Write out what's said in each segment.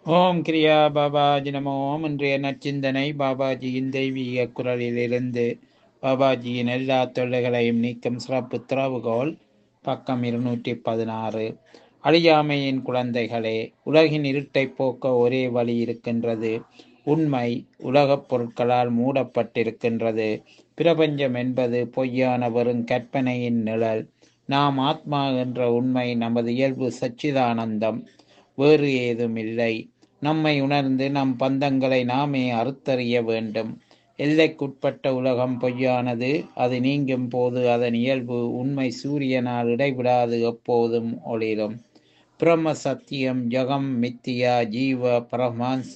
ஓம் கிரியா பாபாஜி நமோ ஓம் இன்றைய நற்சிந்தனை பாபாஜியின் தெய்வீக குரலிலிருந்து பாபாஜியின் எல்லா தொல்லைகளையும் நீக்கும் சிறப்பு திறவுகோல் பக்கம் இருநூற்றி பதினாறு அழியாமையின் குழந்தைகளே உலகின் இருட்டை போக்க ஒரே வழி இருக்கின்றது உண்மை உலகப் பொருட்களால் மூடப்பட்டிருக்கின்றது பிரபஞ்சம் என்பது பொய்யான வெறும் கற்பனையின் நிழல் நாம் ஆத்மா என்ற உண்மை நமது இயல்பு சச்சிதானந்தம் வேறு ஏதும் இல்லை நம்மை உணர்ந்து நம் பந்தங்களை நாமே அறுத்தறிய வேண்டும் எல்லைக்குட்பட்ட உலகம் பொய்யானது அது நீங்கும் போது அதன் இயல்பு உண்மை சூரியனால் இடைவிடாது எப்போதும் ஒளிரும் பிரம்ம சத்தியம் ஜகம் மித்தியா ஜீவ பரமான்ச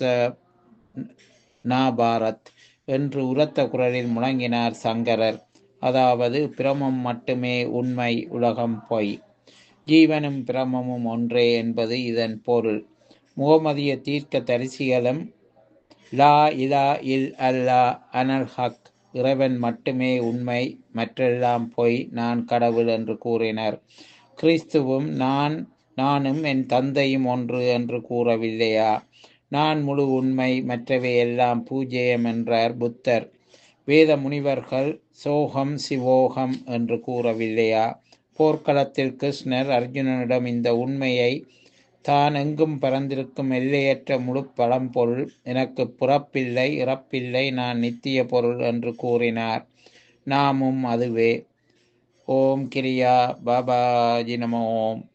நாபாரத் என்று உரத்த குரலில் முழங்கினார் சங்கரர் அதாவது பிரமம் மட்டுமே உண்மை உலகம் பொய் ஜீவனும் பிரமமும் ஒன்றே என்பது இதன் பொருள் முகமதிய தீர்க்க தரிசிகளும் லா இலா இல் அல்லா அனல் ஹக் இறைவன் மட்டுமே உண்மை மற்றெல்லாம் பொய் நான் கடவுள் என்று கூறினர் கிறிஸ்துவும் நான் நானும் என் தந்தையும் ஒன்று என்று கூறவில்லையா நான் முழு உண்மை மற்றவை எல்லாம் பூஜ்யம் என்றார் புத்தர் வேத முனிவர்கள் சோகம் சிவோகம் என்று கூறவில்லையா போர்க்களத்தில் கிருஷ்ணர் அர்ஜுனனிடம் இந்த உண்மையை தான் எங்கும் பறந்திருக்கும் எல்லையற்ற முழு பழம்பொருள் எனக்கு புறப்பில்லை இறப்பில்லை நான் நித்திய பொருள் என்று கூறினார் நாமும் அதுவே ஓம் கிரியா பாபாஜி நம ஓம்